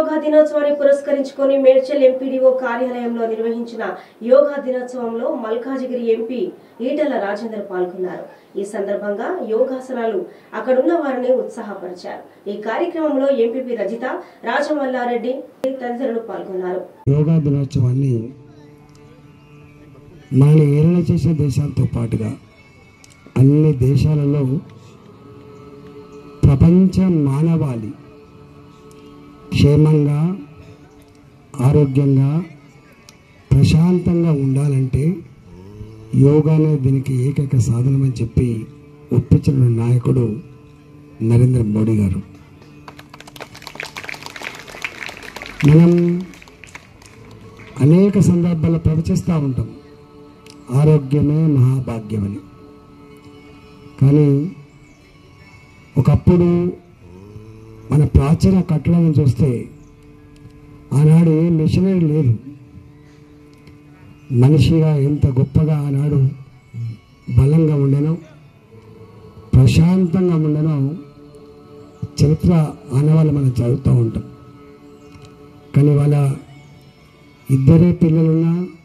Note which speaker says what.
Speaker 1: యోగా దినోత్సవాన్ని పురస్కరించుకొని మేడ్చల్ ఎంపీడీఓ కార్యాలయంలో నిర్వహించిన యోగా దినోత్సవంలో మల్కాజిగిరి ఎంపీ ఈటల రాజేందర్ పాల్గొన్నారు ఈ సందర్భంగా యోగాసనాలు అక్కడున్న వారిని ఉత్సాహపరిచారు ఈ కార్యక్రమంలో ఎంపీపీ రజిత రాజమల్లారెడ్డి తదితరులు పాల్గొన్నారు
Speaker 2: యోగా దినోత్సవాన్ని మనల్ని ఏలన చేసే దేశాలతో పాటుగా అన్ని దేశాలలో ప్రపంచ మానవాళి క్షేమంగా ఆరోగ్యంగా ప్రశాంతంగా ఉండాలంటే యోగానే దీనికి ఏకైక సాధనమని చెప్పి ఒప్పించిన నాయకుడు నరేంద్ర మోడీ గారు మనం అనేక సందర్భాల్లో ప్రవచిస్తూ ఉంటాం ఆరోగ్యమే మహాభాగ్యమని కానీ ఒకప్పుడు మన ప్రాచీన కట్టడం చూస్తే ఆనాడు ఏ మిషనరీ లేదు మనిషిగా ఎంత గొప్పగా ఆనాడు బలంగా ఉండెనో ప్రశాంతంగా ఉండెనో చరిత్ర ఆనవాళ్ళు మనం చదువుతూ ఉంటాం కానీ వాళ్ళ ఇద్దరే పిల్లలున్నా